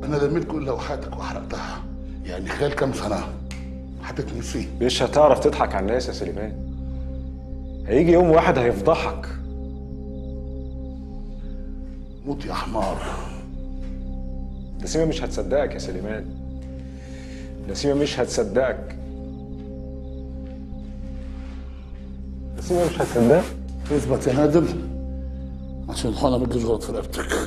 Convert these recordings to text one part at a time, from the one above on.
انا لميت كل لوحاتك وحرقتها يعني خلال كام سنه هتتنسي مش هتعرف تضحك على الناس يا سليمان هيجي يوم واحد هيفضحك موت يا حمار نسيمة مش هتصدقك يا سليمان نسيمة مش هتصدقك نسيمة مش هتصدقك اثبت يا نادر عشان الحقنه ما تجيش غلط في رقبتك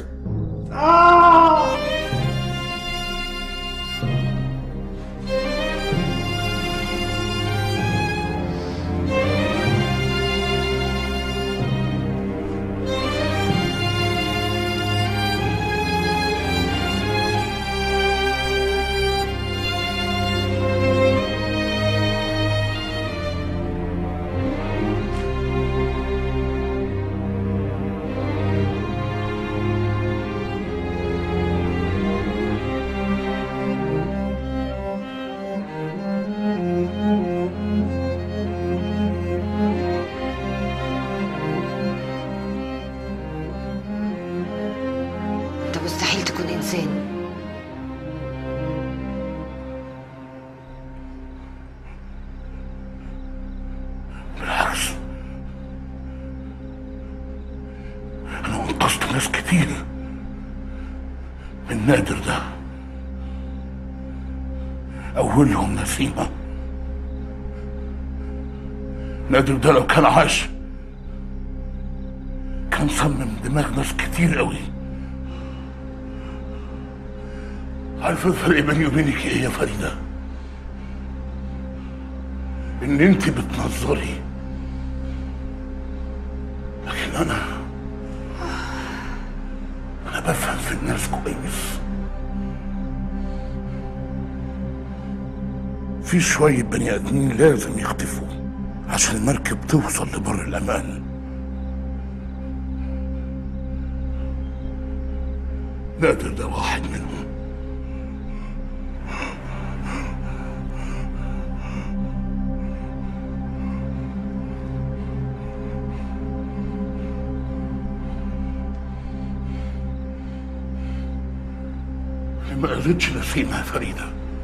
انت مستحيل تكون انسان بالعكس انا انقذت ناس كتير من نادر ده اولهم نسيمه نادر ده لو كان عاش كان صمم دماغ ناس كتير قوي عارفه الفرق بيني وبينك ايه يا فريده ان انت بتنظري لكن انا انا بفهم في الناس كويس في شوية بني ادمين لازم يختفوا عشان المركب توصل لبر الامان نادر ده واحد منهم ما قالتش نسيمة يا فريدة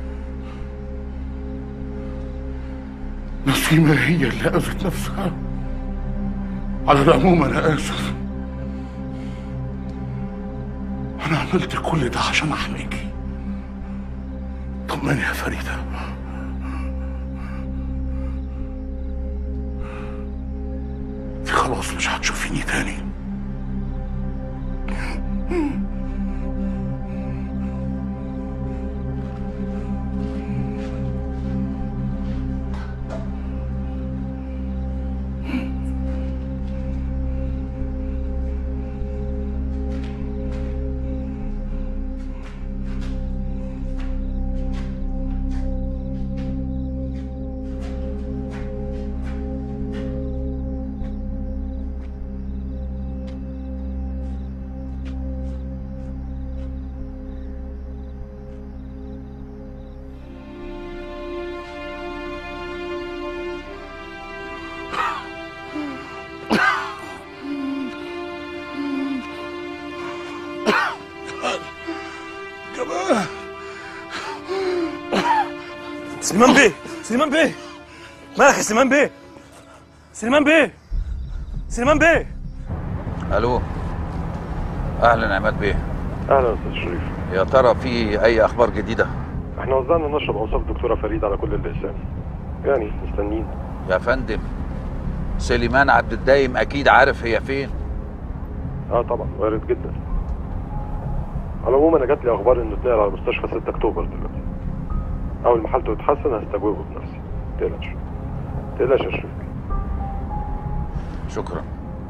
نسيمة هي اللي أذت نفسها على العموم أنا آسف أنا عملت كل ده عشان أحميكي طمني يا فريدة انت خلاص مش هتشوفيني تاني كمان سليمان بيه سليمان بيه مالك يا سليمان بيه سليمان بيه سليمان بيه الو اهلا عماد بيه اهلا يا استاذ شريف يا ترى في اي اخبار جديده احنا وزعنا نشر اوصاف الدكتوره فريد على كل الاقسام يعني مستنيين يا فندم سليمان عبد الدايم اكيد عارف هي فين اه طبعا وارد جدا على العموم انا جات لي اخبار انه اتنقل على مستشفى 6 اكتوبر دلوقتي اول ما حالته تتحسن هستجوبه بنفسي متقلقش متقلقش يا شريف شكرا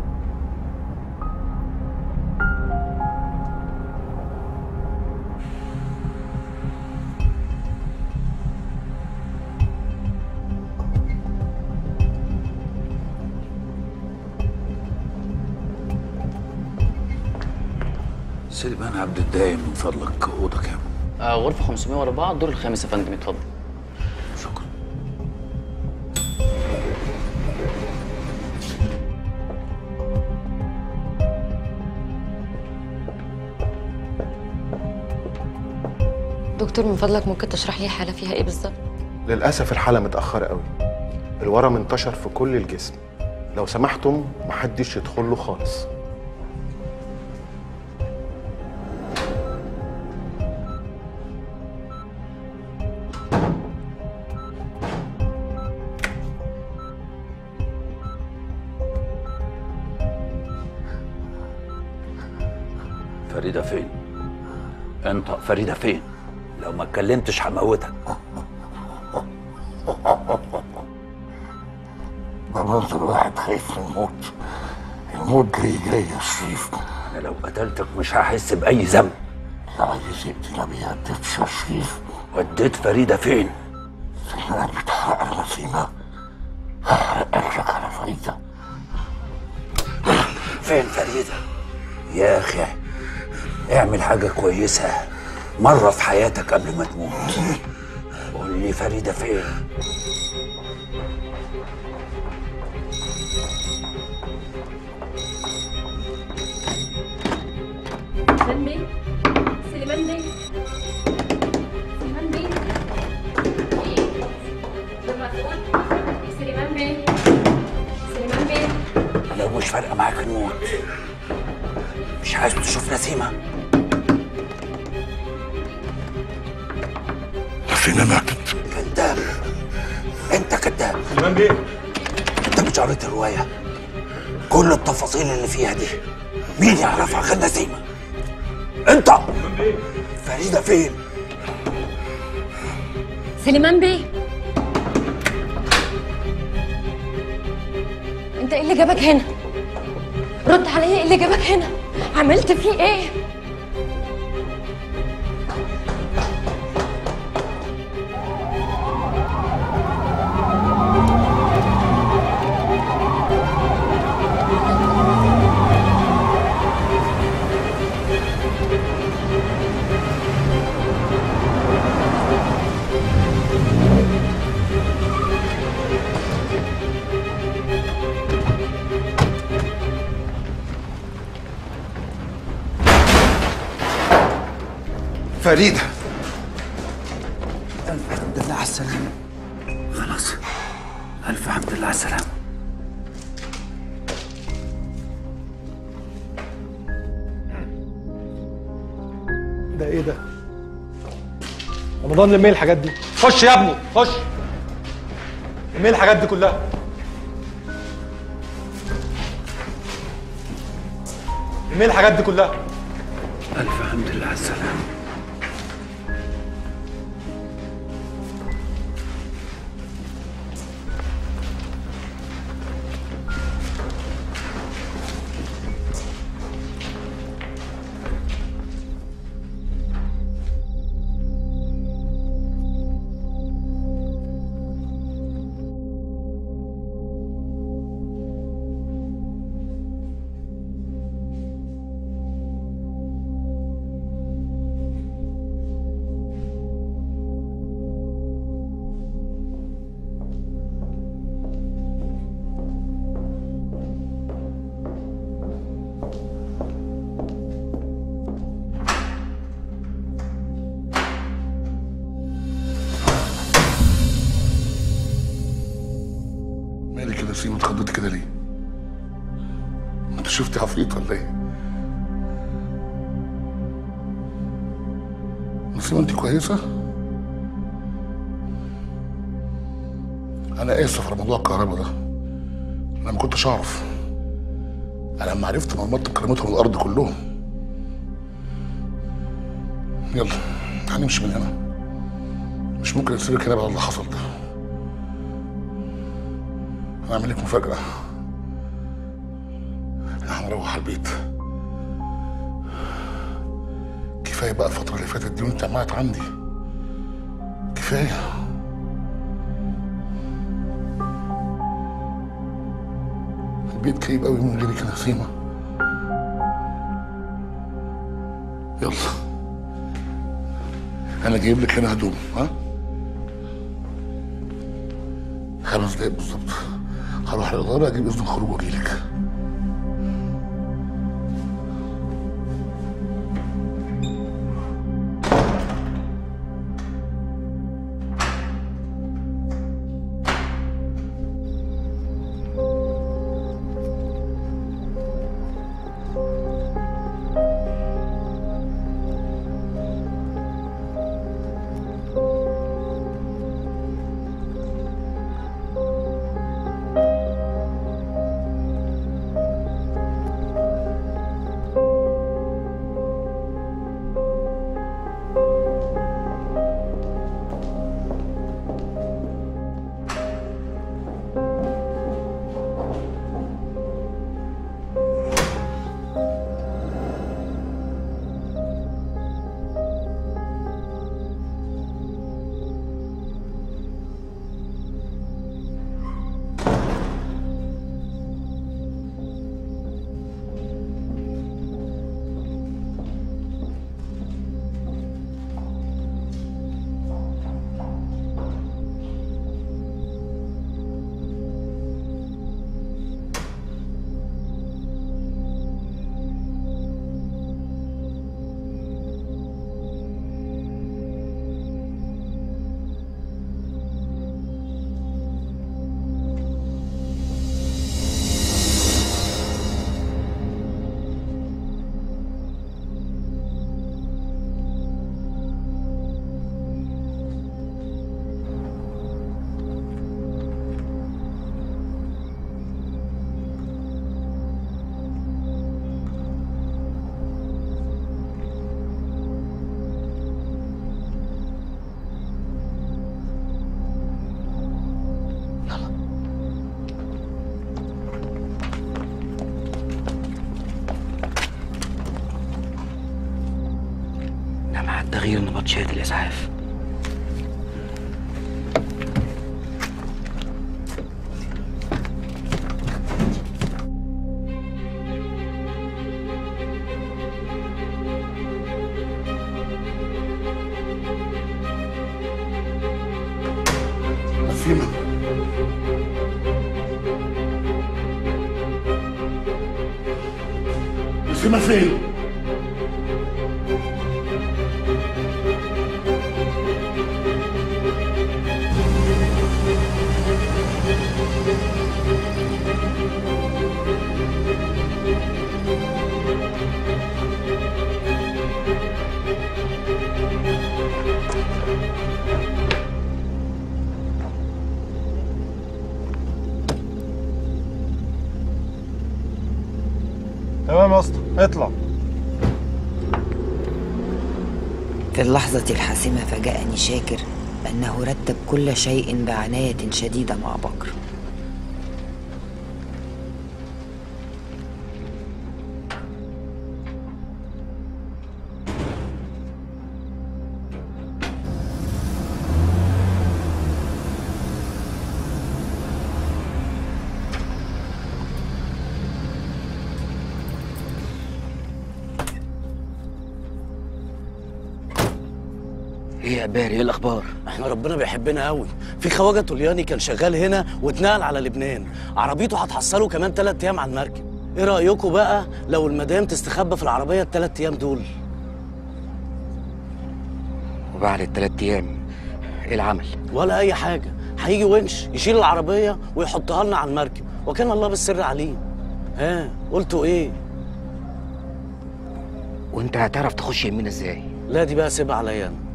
سليمان عبد الدايم من فضلك اوضه كام آه غرفة 504 الدور الخامس يا فندم اتفضل شكرا دكتور من فضلك ممكن تشرح لي الحالة فيها ايه بالظبط؟ للأسف الحالة متأخرة قوي الورم انتشر في كل الجسم لو سمحتم محدش يدخل له خالص فريدة فين؟ انت فريدة فين؟ لو ما اتكلمتش هموتك مناظر الواحد خايف من الموت الموت جاي جاي يا شريف انا لو قتلتك مش هحس بأي ذنب لا عايز يقتل ما بيهددش يا شريف وديت فريدة فين؟ انا بتحرق نسيمة هحرق اكلك على فريدة فين فريدة؟ يا أخي اعمل حاجة كويسة مرة في حياتك قبل ما تموت قول لي فريدة فين؟ سليمان بيه سليمان بيه سليمان بيه بالمسؤول سليمان بيه سليمان بيه لو مش فارقة معاك الموت مش عايز تشوف نسيمة نسيمة ماتت كذاب انت كذاب سليمان بيه انت مش قريت الرواية كل التفاصيل اللي فيها دي مين يعرفها غير نسيمة انت فريدة فين؟ سليمان بيه انت ايه اللي جابك هنا؟ رد عليا ايه اللي جابك هنا؟ عملت فيه ايه؟ فريدة ألف حمد لله على السلامة خلاص ألف حمد لله على السلامة ده ايه ده؟ رمضان لمي الحاجات دي خش يا ابني خش لمي الحاجات دي كلها لمي الحاجات دي كلها ألف حمد لله على السلامة مالك يا نسيمة اتخضيتي كده ليه؟ انت شفتي عفريت ولا ايه؟ نسيمة انت كويسة؟ أنا آسف على موضوع الكهرباء ده أنا ما كنتش أعرف أنا لما عرفت مرمطت كرامتهم الأرض كلهم يلا هنمشي من هنا مش ممكن نسيبك هنا بعد اللي حصل ده هنعمل لك مفاجأة احنا هنروح على البيت كفاية بقى الفترة اللي فاتت دي وانت عمالة عندي كفاية البيت كئيب قوي من غيرك يا نسيمة يلا انا جايب لك هنا هدوم ها خمس دقايق بالظبط هروح الإدارة أجيب إذن الخروج وأجيلك تغيير نبطشيات الإسعاف نسيمة نسيمة فين؟ تمام يا اسطى اطلع في اللحظة الحاسمة فاجأني شاكر أنه رتب كل شيء بعناية شديدة مع بكر ايه يا باري ايه الاخبار احنا ربنا بيحبنا قوي في خواجه طلياني كان شغال هنا واتنقل على لبنان عربيته هتحصله كمان ثلاث ايام على المركب ايه رايكم بقى لو المدام تستخبى في العربيه الثلاث ايام دول وبعد الثلاث ايام ايه العمل ولا اي حاجه هيجي ونش يشيل العربيه ويحطها لنا على المركب وكان الله بالسر عليه ها قلتوا ايه وانت هتعرف تخش يمين ازاي لا دي بقى سيبها عليا انا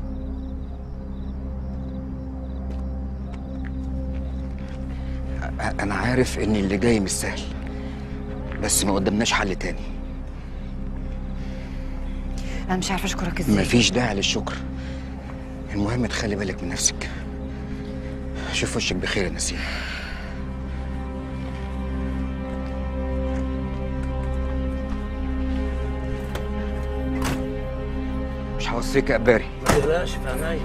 أ- انا عارف ان اللي جاي مش سهل بس ما قدامناش حل تاني أنا مش عارفة أشكرك إزاي مفيش داعي للشكر المهم تخلي بالك من نفسك شوف وشك بخير يا نسيم مش هوصيك يا قباري ما تقلقش في عينيا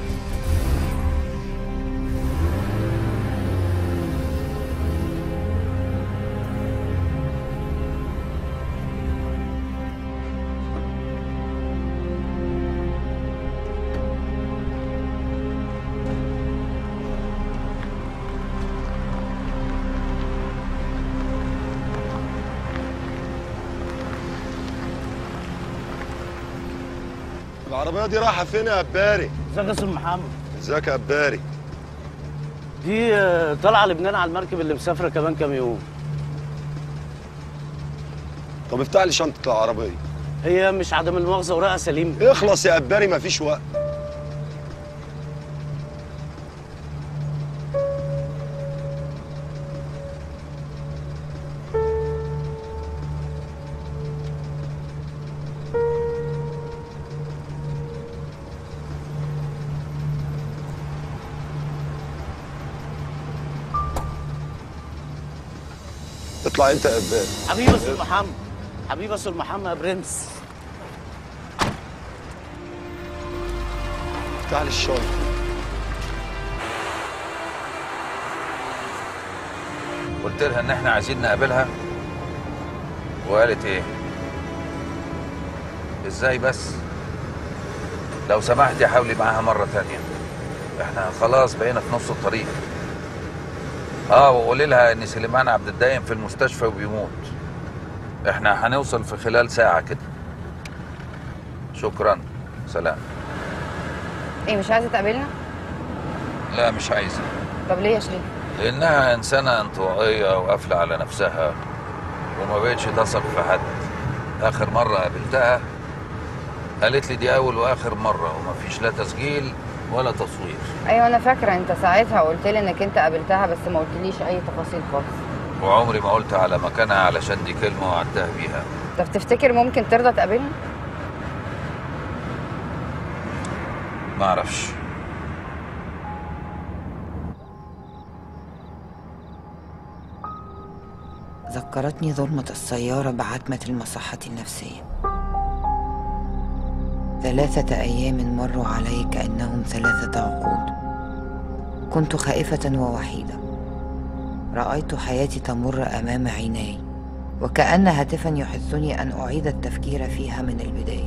العربية دي رايحة فين يا عباري؟ ازيك يا استاذ محمد ازيك يا عباري؟ دي آه، طالعه لبنان على المركب اللي مسافره كمان كام يوم طب افتح لي شنطة العربية هي مش عدم المؤاخذه ورقه سليم اخلص يا عباري مفيش وقت اطلع انت يا عباري حبيبي يا استاذ محمد حبيبي يا استاذ محمد يا برنس افتح لي الشنطة قلت لها ان احنا عايزين نقابلها وقالت ايه ازاي بس لو سمحتي حاولي معاها مرة تانية احنا خلاص بقينا في نص الطريق اه وقولي لها ان سليمان عبد الدايم في المستشفى وبيموت احنا هنوصل في خلال ساعة كده شكرا سلام ايه مش عايزه تقابلنا لا مش عايزة طب ليه يا شريف لأنها إنسانة انطوائية وقافلة على نفسها وما بقتش تثق في حد آخر مرة قابلتها قالت لي دي أول وآخر مرة ومفيش لا تسجيل ولا تصوير ايوه انا فاكره انت ساعتها قلت لي انك انت قابلتها بس ما قلتليش اي تفاصيل خالص وعمري ما قلت على مكانها علشان دي كلمة وعدتها بيها طب تفتكر ممكن ترضى تقابلنا ما أعرفش ذكرتني ظلمة السيارة بعتمة المصحة النفسية ثلاثة أيام مروا علي كأنهم ثلاثة عقود كنت خائفة ووحيدة رأيت حياتي تمر أمام عيناي وكأن هاتفا يحثني أن أعيد التفكير فيها من البداية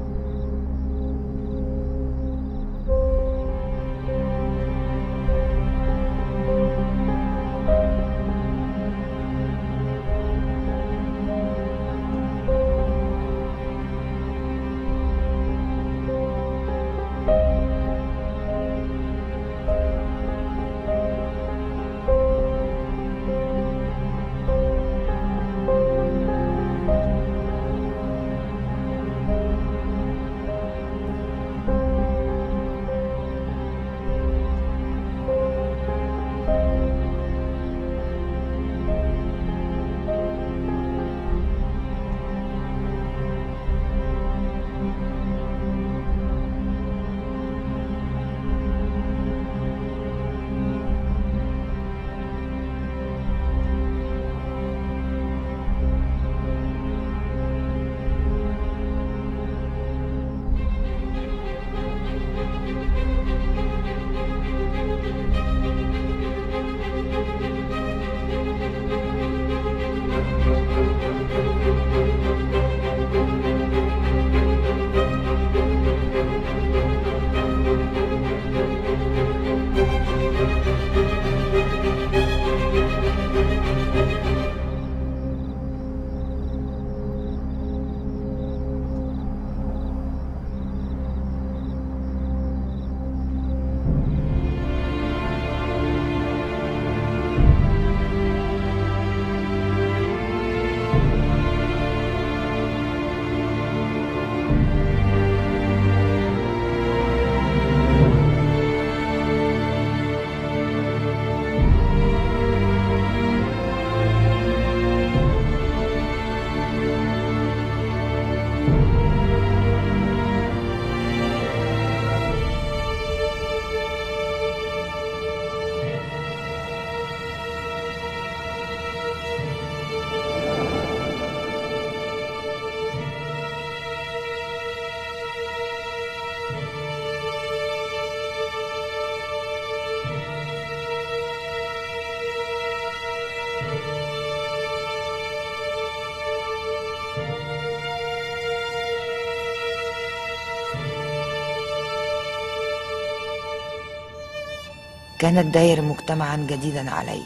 كان الداير مجتمعا جديدا علي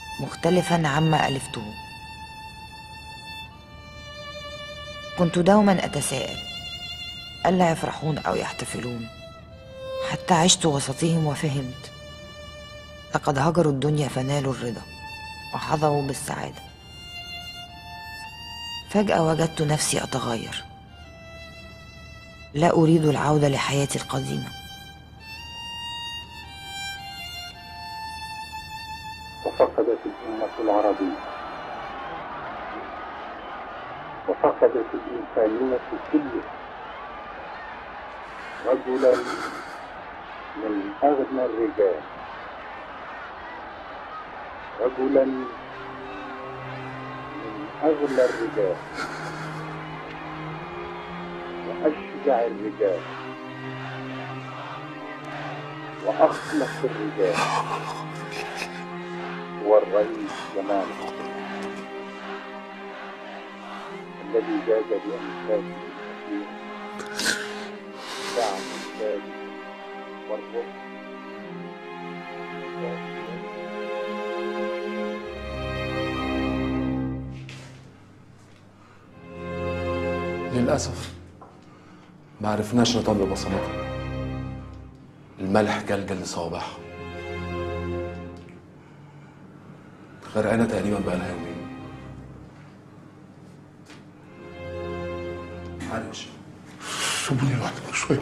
مختلفا عما ألفته كنت دوما أتساءل ألا يفرحون أو يحتفلون حتى عشت وسطهم وفهمت لقد هجروا الدنيا فنالوا الرضا وحظوا بالسعادة فجأة وجدت نفسي أتغير لا أريد العودة لحياتي القديمة وفقدت الأمة العربية وفقدت الإنسانية كلها رجلا من أغنى الرجال رجلا من أغلى الرجال وأشجع الرجال وأخلص الرجال هو الرئيس جمال الذي جاد بأمثاله الكثير دعم الثاني والرفق للأسف ما عرفناش نطبق بصماتها الملح جلجل لصوابعها غرقانة تقريبا بقى لها يومين معلش سيبوني لوحدي شوية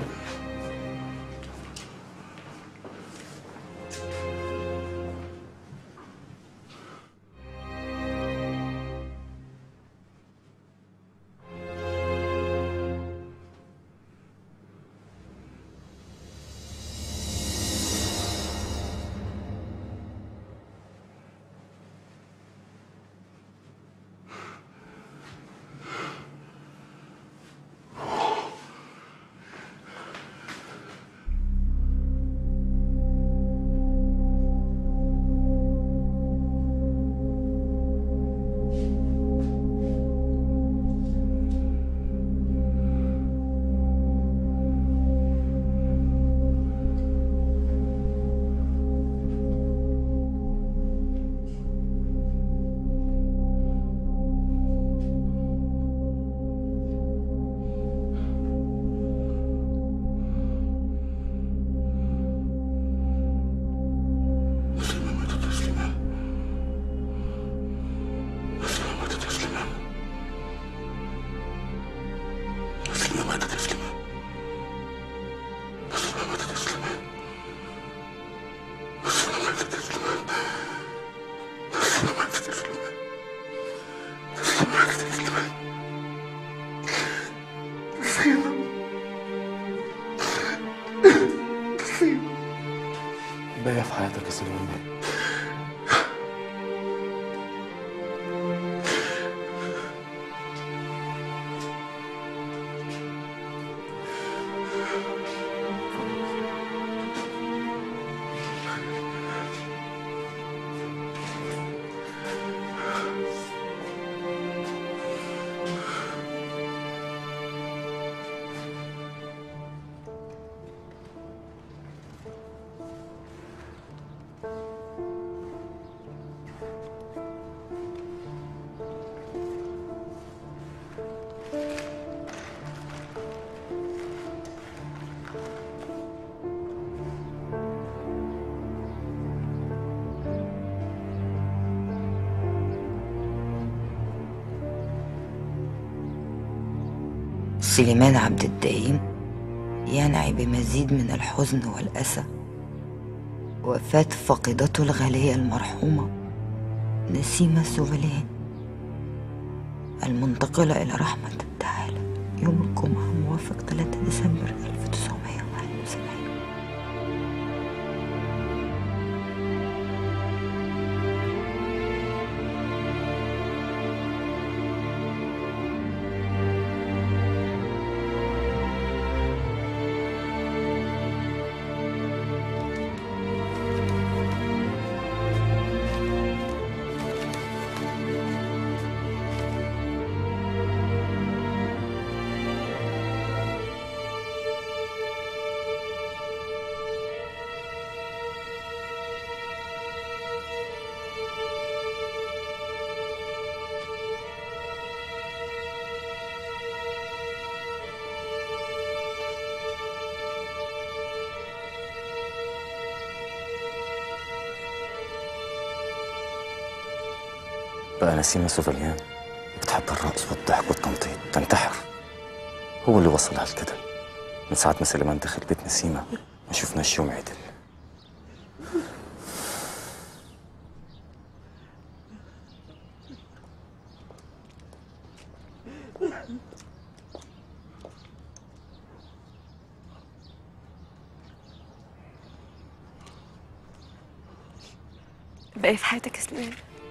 سليمان بيه سليمان عبد الدايم ينعي بمزيد من الحزن والأسى وفاة فاقدته الغالية المرحومة نسيمة سوفلين المنتقلة إلى رحمة التعالى يوم الجمعة موافق 3 ديسمبر 1971 بقى نسيمة سوفليان بتحب الرقص والضحك والتنطيط تنتحر هو اللي وصلها لكده من ساعة ما سليمان دخل بيت نسيمة ما شفناش يوم عدل باقي في حياتك يا سليمان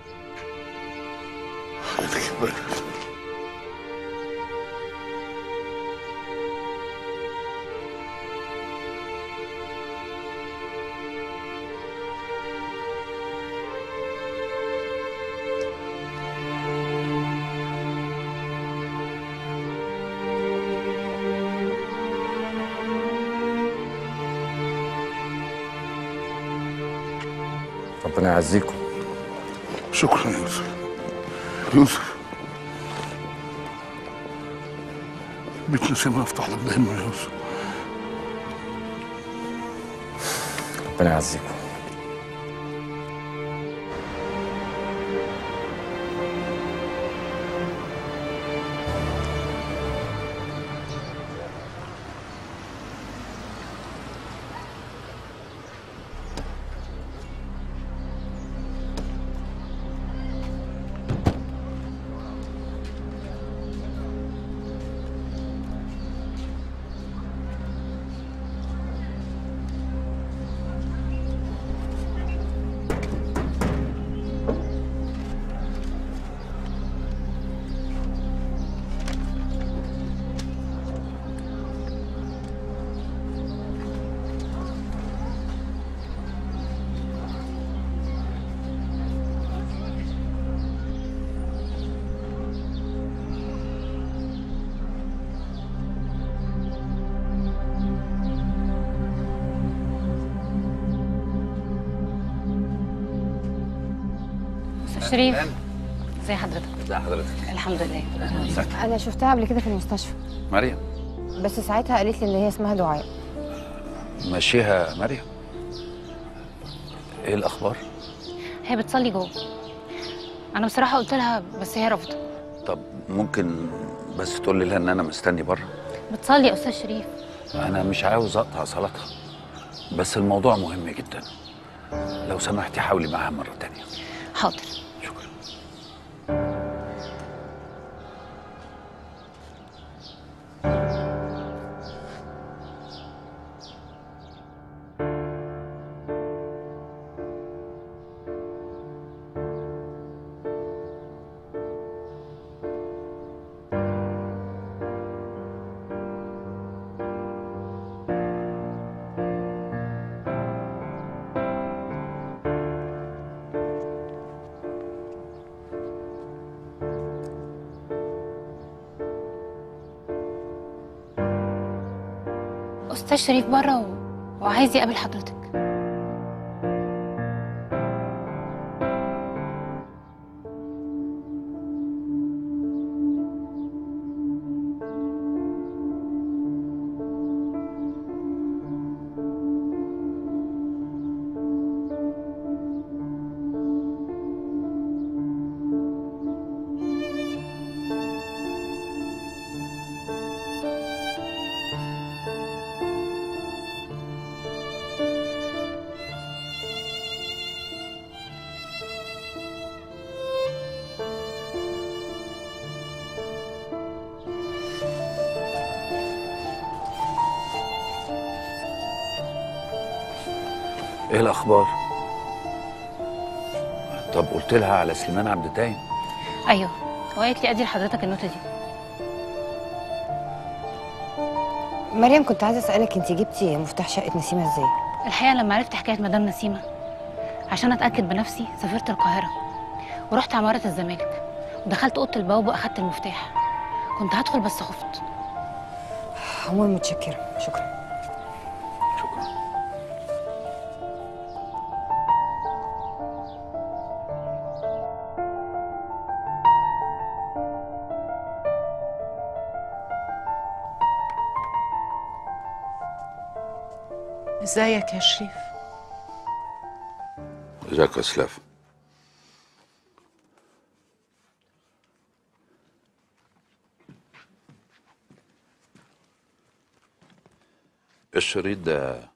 ربنا يعزيكم شكرا يا يوسف يوسف بيت نسيمة افتح لك دايما يا يوسف ربنا يعزيكم استاذ شريف ازي حضرتك ازي حضرتك الحمد لله انا شفتها قبل كده في المستشفى مريم بس ساعتها قالت لي ان هي اسمها دعاء مشيها مريم ايه الاخبار هي بتصلي جوه انا بصراحه قلت لها بس هي رفضت طب ممكن بس تقول لها ان انا مستني بره بتصلي يا استاذ شريف انا مش عاوز اقطع صلاتها بس الموضوع مهم جدا لو سمحتي حاولي معاها مره تانية حاضر استاذ شريف بره و... وعايز يقابل حضرتك ايه الاخبار طب قلت لها على سليمان عبد الدايم ايوه هو قالت لي ادي لحضرتك النوتة دي مريم كنت عايزه اسالك انت جبتي مفتاح شقه نسيمه ازاي الحقيقه لما عرفت حكايه مدام نسيمه عشان اتاكد بنفسي سافرت القاهره ورحت عماره الزمالك ودخلت اوضه البواب واخدت المفتاح كنت هدخل بس خفت عموما متشكره شكرا ازيك يا شريف ازيك يا اسلاف الشريط ده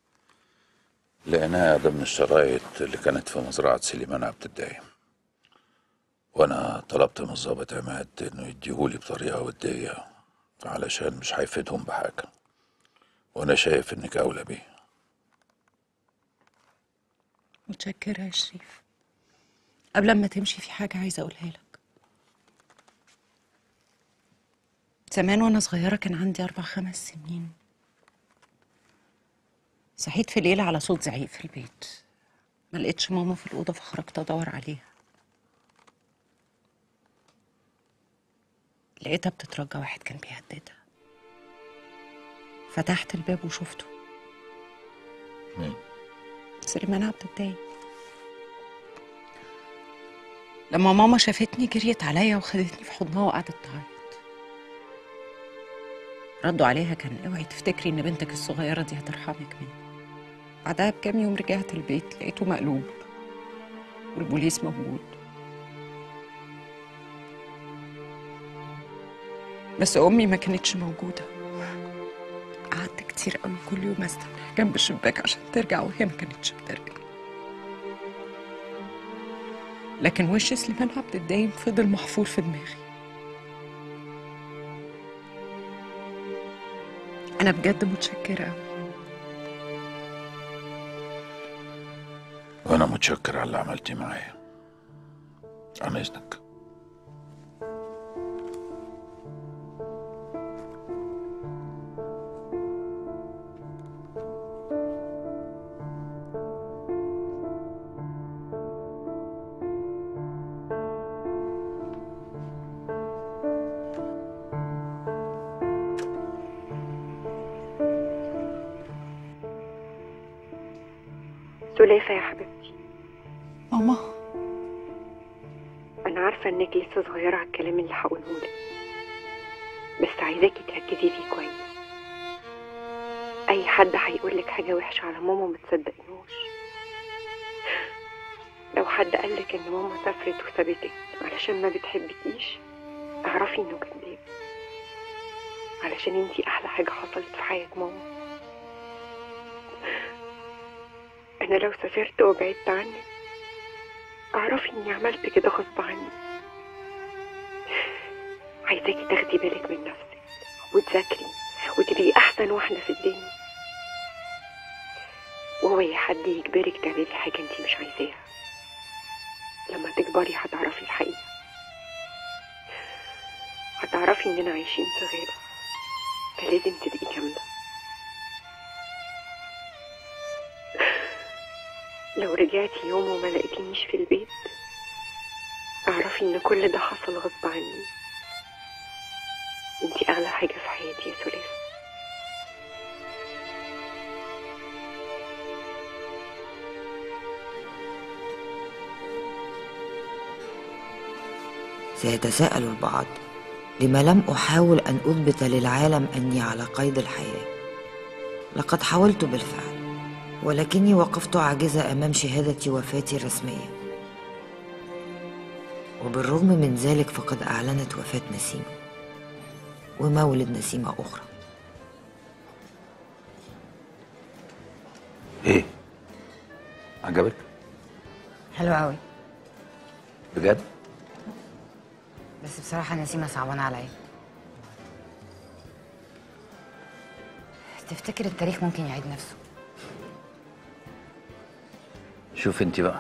لقيناه ضمن الشرايط اللي كانت في مزرعة سليمان عبد الدايم وانا طلبت من الضابط عماد انه يديهولي بطريقة ودية علشان مش هيفيدهم بحاجة وانا شايف انك اولى بيه متشكرة يا شريف قبل ما تمشي في حاجة عايزة أقولها لك زمان وأنا صغيرة كان عندي أربع خمس سنين صحيت في ليلة على صوت زعيق في البيت ما لقيتش ماما في الأوضة فخرجت أدور عليها لقيتها بتترجى واحد كان بيهددها فتحت الباب وشفته مين؟ سليمان عبد الدايم لما ماما شافتني جريت عليا وخدتني في حضنها وقعدت تعيط ردوا عليها كان اوعي تفتكري ان بنتك الصغيره دي هترحمك مني بعدها بكام يوم رجعت البيت لقيته مقلوب والبوليس موجود بس امي ما كانتش موجوده قعدت كتير قوي كل يوم استنى جنب الشباك عشان ترجع وهي ما كانتش بترجع لكن وش سليمان عبد الدايم فضل محفور في دماغي انا بجد متشكره قوي وانا متشكر على اللي عملتيه معايا عن اذنك سليفة يا حبيبتي ماما أنا عارفة إنك لسه صغيرة على الكلام اللي هقوله لك بس عايزاكي تركزي فيه كويس أي حد هيقول لك حاجة وحشة على ماما ما تصدقيهوش لو حد قالك إن ماما سافرت وسابتك علشان ما بتحبكيش اعرفي إنه كذاب علشان انتي أحلى حاجة حصلت في حياة ماما أنا لو سافرت وبعدت عنك اعرفي إني عملت كده غصب عني عايزاكي تاخدي بالك من نفسك وتذاكري وتبقي أحسن واحدة في الدنيا وهو حد يجبرك تعملي حاجة انتي مش عايزاها لما تكبري هتعرفي الحقيقة هتعرفي إننا عايشين في غابة فلازم تبقي جامدة لو رجعتي يوم وما لقيتينيش في البيت اعرفي ان كل ده حصل غصب عني انتي اغلى حاجة في حياتي يا سليف سيتساءل البعض لما لم أحاول أن أثبت للعالم أني على قيد الحياة لقد حاولت بالفعل ولكني وقفت عاجزة أمام شهادة وفاتي الرسمية وبالرغم من ذلك فقد أعلنت وفاة نسيمة ومولد نسيمة أخرى ايه عجبك حلو قوي بجد بس بصراحة نسيمة صعبانة عليا تفتكر التاريخ ممكن يعيد نفسه شوف انت بقى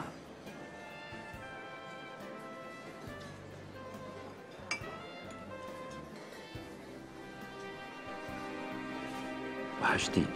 وحشتيني